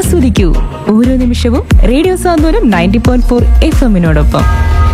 ആസ്വദിക്കൂ ഓരോ നിമിഷവും radio Santhwanam ninety point four F എമ്മിനോടൊപ്പം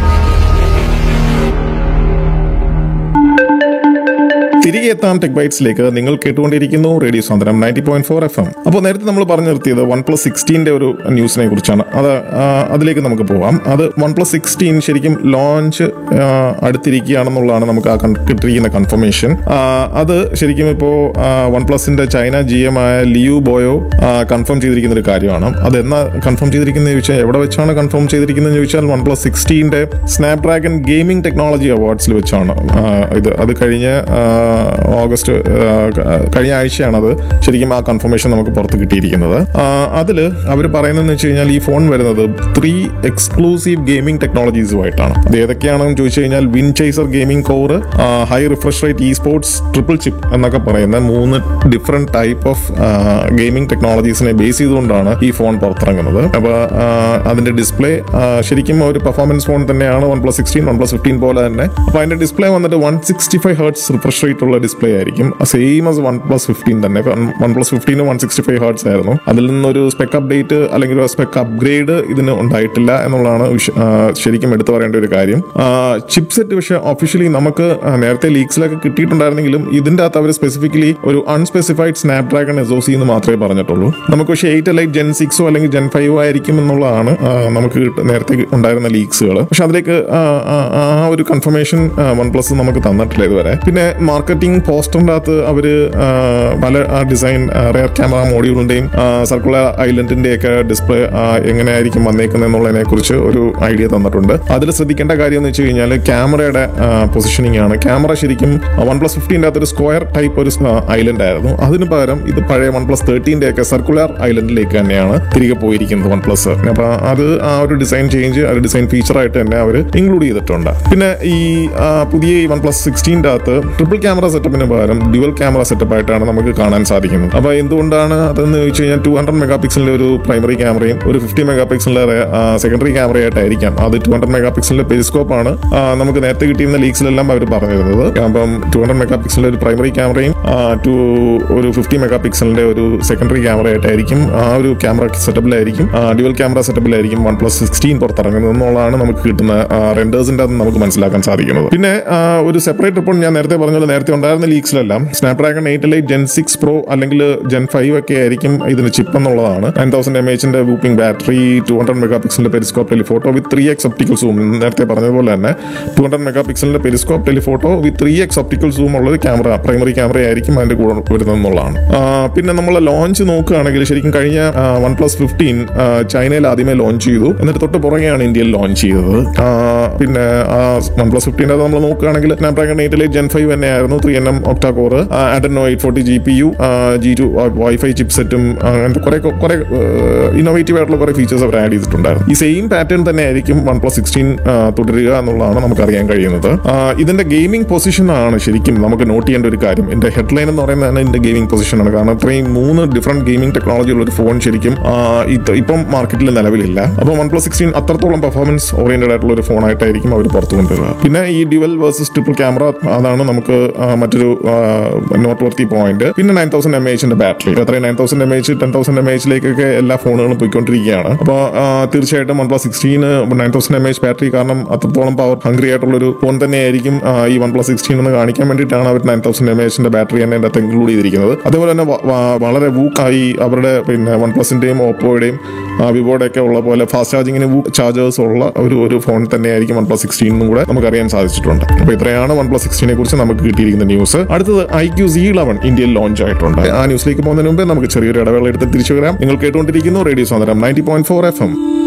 തിരികെ എത്താം ടെക് ബൈറ്റ്സിലേക്ക് നിങ്ങൾ കേട്ടുകൊണ്ടിരിക്കുന്നു radio Sandram ninety point four F M അപ്പോൾ നേരത്തെ നമ്മൾ പറഞ്ഞു നിർത്തിയത് വൺ പ്ലസ് സിക്സ്റ്റീൻ്റെ ഒരു ന്യൂസിനെ കുറിച്ചാണ് അത് ആ, അതിലേക്ക് നമുക്ക് പോവാം അത് വൺ പ്ലസ് സിക്സ്റ്റീൻ ശരിക്കും ലോഞ്ച് അടുത്തിരിക്കുകയാണെന്നുള്ളതാണ് നമുക്ക് ആ കൺ- കിട്ടിയിരിക്കുന്ന കൺഫർമേഷൻ അത് ശരിക്കും ഇപ്പോൾ വൺ പ്ലസിന്റെ ചൈന ജി എം ആയ ലിയു ബോയോ കൺഫേം ചെയ്തിരിക്കുന്ന ഒരു കാര്യമാണ് അത് എന്നാ കൺഫേം ചെയ്തിരിക്കുന്നത് ചോദിച്ചാൽ എവിടെ വെച്ചാണ് കൺഫേം ചെയ്തിരിക്കുന്നത് ചോദിച്ചാൽ വൺ പ്ലസ് സിക്സ്റ്റീൻ്റെ സ്നാപ്ഡ്രാഗൺ ഗെയിമിംഗ് ടെക്നോളജി അവാർഡ്സിൽ വെച്ചാണ് ആ, ഇത് അത് കഴിഞ്ഞ ആ, ഓഗസ്റ്റ് ആ, ക- കഴിഞ്ഞ ആഴ്ചയാണ് അത് ശരിക്കും ആ കൺഫർമേഷൻ നമുക്ക് പുറത്ത് കിട്ടിയിരിക്കുന്നത് അതിൽ അവർ പറയുന്നതെന്ന് വെച്ച് കഴിഞ്ഞാൽ ഈ ഫോൺ വരുന്നത് ത്രീ എക്സ്ക്ലൂസീവ് ഗെയിമിംഗ് ടെക്നോളജീസുമായിട്ടാണ് അത് ഏതൊക്കെയാണെന്ന് ചോദിച്ചു കഴിഞ്ഞാൽ win chaser gaming core high refresh rate e sports triple chip എന്നൊക്കെ പറയുന്ന മൂന്ന് ഡിഫറെന്റ് ടൈപ്പ് ഓഫ് ഗെയിമിംഗ് ടെക്നോളജീസിനെ ബേസ് ചെയ്തുകൊണ്ടാണ് ഈ ഫോൺ പുറത്തിറങ്ങുന്നത് അപ്പോൾ അതിന്റെ ഡിസ്പ്ലേ ശരിക്കും ഒരു പെർഫോമൻസ് ഫോൺ തന്നെയാണ് one plus sixteen one plus fifteen പോലെ തന്നെ അപ്പോൾ അതിന്റെ ഡിസ്പ്ലേ വന്നിട്ട് one sixty five hertz refresh rate ഉള്ള ഡിസ്പ്ലേ ആയിരിക്കും same as one plus fifteen തന്നെ വൺ പ്ലസ് ഫിഫ്റ്റീന് വൺ സിക്സ്റ്റി ഫൈവ് ഹേർട്സ് ആയിരുന്നു അതിൽ നിന്നൊരു സ്പെക്ക് അപ്ഡേറ്റ് അല്ലെങ്കിൽ ഒരു സ്പെക്ക് അപ്ഗ്രേഡ് ഇതിന് ഉണ്ടായിട്ടില്ല എന്നുള്ളതാണ് വിഷ- ആ, ശരിക്കും എടുത്തു പറയേണ്ട ഒരു കാര്യം ചിപ്പ് സെറ്റ് പക്ഷേ ഒഫീഷ്യലി നമുക്ക് ആ, നേരത്തെ ലീക്സിലൊക്കെ കിട്ടിയിട്ടുണ്ടായിരുന്നെങ്കിലും ഇതിന്റെ അകത്ത് അവർ സ്പെസിഫിക്കലി ഒരു അൺസ്പെസിഫൈഡ് സ്നാപ്ഡ്രാഗൺ എസോസി എന്ന് മാത്രമേ പറഞ്ഞിട്ടുള്ളൂ നമുക്ക് പക്ഷേ എയ്റ്റ് ലൈറ്റ് ജെൻ സിക്സോ അല്ലെങ്കിൽ ജെൻ ഫൈവോ ആയിരിക്കും എന്നുള്ളതാണ് ആ, നമുക്ക് കിട്ട- നേരത്തെ ഉണ്ടായിരുന്ന ലീക്സുകൾ പക്ഷെ അതിലേക്ക് ആ, ആ, ആ ഒരു കൺഫർമേഷൻ വൺ പ്ലസ് നമുക്ക് തന്നിട്ടില്ല ഇതുവരെ പിന്നെ മാർക്കറ്റിംഗ് പോസ്റ്ററിന്റെ അകത്ത് അവര് ആ, പല ഡിസൈൻ റെയർ ക്യാമറ മോഡ്യൂളിന്റെയും സർക്കുലർ ഐലൻഡിന്റെ ഒക്കെ ഡിസ്പ്ലേ എങ്ങനെയായിരിക്കും വന്നേക്കുന്നത് എന്നുള്ളതിനെ കുറിച്ച് ഒരു ഐഡിയ തന്നിട്ടുണ്ട് അതിൽ ശ്രദ്ധിക്കേണ്ട കാര്യം എന്ന് വെച്ച് കഴിഞ്ഞാൽ ക്യാമറയുടെ പൊസിഷനിങ് ആണ് ക്യാമറ ശരിക്കും വൺ പ്ലസ് ഫിഫ്റ്റീൻ്റെ അകത്ത് ഒരു സ്ക്വയർ ടൈപ്പ് ഒരു ഐലൻഡ് ആയിരുന്നു അതിന് പകരം ഇത് പഴയ വൺ പ്ലസ് തേർട്ടീൻ്റെ ഒക്കെ സർക്കുലർ ഐലൻഡിലേക്ക് തന്നെയാണ് തിരികെ പോയിരിക്കുന്നത് വൺ പ്ലസ് അപ്പൊ അത് ആ ഒരു ഡിസൈൻ ചേഞ്ച് ആ ഒരു ഡിസൈൻ ഫീച്ചറായിട്ട് തന്നെ അവർ ഇൻക്ലൂഡ് ചെയ്തിട്ടുണ്ട് പിന്നെ ഈ ആ, പുതിയ ഈ വൺ പ്ലസ് സിക്സ്റ്റീൻ്റെ അകത്ത് ട്രിപ്പിൾ ക്യാമറ സെറ്റപ്പിന് പകരം ഡ്യുവൽ ക്യാമറ സെറ്റപ്പ് ആയിട്ടാണ് നമുക്ക് കാണാൻ സാധിക്കുന്നത് അപ്പൊ എന്തുകൊണ്ടാണ് അതെന്ന് ചോദിച്ചു കഴിഞ്ഞാൽ ടു ഹൺഡ്രഡ് മെഗാ പിക്സലിന്റെ ഒരു പ്രൈമറി ക്യാമറയും ഒരു ഫിഫ്റ്റി മെഗാ പിക്സലിന്റെ സെക്കൻഡറി ക്യാമറയായിട്ടായിരിക്കാം അത് ടു ഹൺഡ്രഡ് മെഗാ പിക്സലിന്റെ പെരിസ്കോപ്പ് ആണ് ആ, നമുക്ക് നേരത്തെ കിട്ടിയിരുന്ന ലീക്സിലെല്ലാം അവർ പറഞ്ഞിരുന്നത് അപ്പം ടു ഹൺഡ്രഡ് മെഗാ പിക്സലിന്റെ ഒരു പ്രൈമറി ക്യാമറയും ടു ഒരു ഫിഫ്റ്റി മെഗാ പിക്സലിന്റെ ഒരു സെക്കൻഡറി ക്യാമറയായിട്ടായിരിക്കും ആ ഒരു ക്യാമറ സെറ്റപ്പിലായിരിക്കും ഡ്യുവൽ ക്യാമറ സെറ്റപ്പിലായിരിക്കും വൺ പ്ലസ് സിക്സ്റ്റീൻ പുറത്തിറങ്ങുന്നത് എന്നുള്ളതാണ് നമുക്ക് കിട്ടുന്ന റെൻഡേഴ്സിന്റെ അത് നമുക്ക് മനസ്സിലാക്കാൻ സാധിക്കുന്നത് പിന്നെ ആ, ഒരു സെപ്പറേറ്റ് റിപ്പോർട്ട് ഞാൻ നേരത്തെ പറഞ്ഞ പോലെ നേരത്തെ ഉണ്ടായിരുന്ന ലീക്സിലെല്ലാം Snapdragon eight elite gen six pro അല്ലെങ്കിൽ ജെൻ ഫൈവ് ഒക്കെ ആയിരിക്കും ഇതിന് ചിപ്പ് എന്നുള്ളതാണ് നയൻ തൗസൻഡ് എം എച്ചിന്റെ whopping battery two hundred mega പിക്സലിന്റെ periscope telephoto with three x optical zoom നേരത്തെ പറഞ്ഞതുപോലെ തന്നെ ടു ഹൺഡ്രഡ് മെഗാ പിക്സലിന്റെ periscope telephoto with three x optical zoom ഉള്ള ഒരു ക്യാമറ പ്രൈമറി ക്യാമറ ആയിരിക്കും അതിന്റെ കൂടെ വരുന്നതെന്നുള്ളതാണ് ആ, പിന്നെ നമ്മൾ ലോഞ്ച് നോക്കുകയാണെങ്കിൽ ശരിക്കും കഴിഞ്ഞ വൺ പ്ലസ് ഫിഫ്റ്റീൻ ചൈനയിൽ ആദ്യമേ ലോഞ്ച് ചെയ്തു എന്നിട്ട് തൊട്ട് പുറകെയാണ് ഇന്ത്യയിൽ ലോഞ്ച് ചെയ്തത് ആ, പിന്നെ വൺ പ്ലസ് ഫിഫ്റ്റീൻ്റെ നമ്മൾ നോക്കുകയാണെങ്കിൽ സ്നാപ്ഡ്രാഗൺ എയ്റ്റിലെ ജെൻ ഫൈവ് തന്നെയായിരുന്നു three N M octa core Adreno eight forty G P U G two wifi chip സെറ്റും അങ്ങനത്തെ കുറെ കുറെ ഇന്നോവേറ്റീവ് ആയിട്ടുള്ള കുറെ ഫീച്ചേഴ്സ് അവർ ആഡ് ചെയ്തിട്ടുണ്ടായിരുന്നു ഈ സെയിം പാറ്റേൺ തന്നെ ആയിരിക്കും വൺ പ്ലസ് സിക്സ്റ്റീൻ തുടരുക എന്നുള്ളതാണ് നമുക്ക് അറിയാൻ കഴിയുന്നത് ആ, ഇതിന്റെ ഗെയിമിംഗ് പൊസിഷൻ ആണ് ശരിക്കും നമുക്ക് നോട്ട് ചെയ്യേണ്ട ഒരു കാര്യം എന്റെ ഹെഡ്ലൈൻ എന്ന് പറയുന്നത് തന്നെ ഇതിന്റെ ഗെയിമിംഗ് പൊസിഷൻ ആണ് കാരണം ഇത്രയും മൂന്ന് ഡിഫറെന്റ് ഗെയിമിംഗ് ടെക്നോളജി ഉള്ള ഒരു ഫോൺ ശരിക്കും ആ, ഇത് ഇപ്പം മാർക്കറ്റിൽ നിലവിലില്ല അപ്പോൾ വൺ പ്ലസ് സിക്സ്റ്റീൻ അത്രത്തോളം പെർഫോമൻസ് ഓറിയന്റഡ് ആയിട്ടുള്ള ഒരു ഫോൺ ആയിട്ടായിരിക്കും അവർ പുറത്തു കൊണ്ടുവരിക പിന്നെ ഈ ഡ്യുവൽ വേഴ്സസ് ട്രിപ്പിൾ ക്യാമറ അതാണ് നമുക്ക് ആ, മറ്റൊരു നോട്ട് വർത്തി പോയിന്റ് പിന്നെ നയൻ തൗസൻഡ് എം എച്ചിന്റെ ബാറ്ററി എത്രയും nine thousand M H ten thousand M എച്ചിലേക്കൊക്കെ എല്ലാ ഫോണുകളും പോയിക്കൊണ്ടിരിക്കുകയാണ് അപ്പോൾ തീർച്ചയായിട്ടും വൺ പ്ലസ് സിക്സ്റ്റീന് nine thousand M H battery കാരണം അത്രത്തോളം പവർ ഹംഗ്രി ആയിട്ടുള്ള ഒരു ഫോൺ തന്നെയായിരിക്കും ആ, ഈ വൺ പ്ലസ് സിക്സ്റ്റീൻ എന്ന് കാണിക്കാൻ വേണ്ടിയിട്ടാണ് അവർ നയൻ തൗസൻഡ് എം എച്ചിന്റെ ബാറ്ററി തന്നെ അതിൻ്റെ അകത്ത് ഇൻക്ലൂഡ് ചെയ്തിരിക്കുന്നത് അതേപോലെ തന്നെ വ- വ- വളരെ വൂക്കായി അവരുടെ പിന്നെ വൺ പ്ലസിന്റെയും ഓപ്പോയുടെയും വിവോയുടെ ഒക്കെ ഉള്ള പോലെ ഫാസ്റ്റ് ചാർജിങ്ങിന് വൂക്ക് ചാർജേഴ്സ് ഉള്ള ഒരു ഒരു ഫോൺ തന്നെയായിരിക്കും വൺ പ്ലസ് സിക്സ്റ്റീൻ എന്നും കൂടെ നമുക്ക് അറിയാൻ സാധിച്ചിട്ടുണ്ട് അപ്പോൾ ഇത്രയാണ് വൺ പ്ലസ് സിക്സ്റ്റീനെ കുറിച്ച് നമുക്ക് കിട്ടിയിരിക്കുന്ന ന്യൂസ് അടുത്തത് ഐ ക്യു സി ഇലവൻ ഇന്ത്യയിൽ ലോഞ്ച് ആയിട്ടുണ്ട് ആ ന്യൂസിലേക്ക് പോകുന്നതിന് മുമ്പ് നമുക്ക് ചെറിയൊരു ഇടവേള എടുത്ത് തിരിച്ചു വരാം നിങ്ങൾ കേട്ടുകൊണ്ടിരിക്കുന്നു റേഡിയോ സാധനം ninety point four F M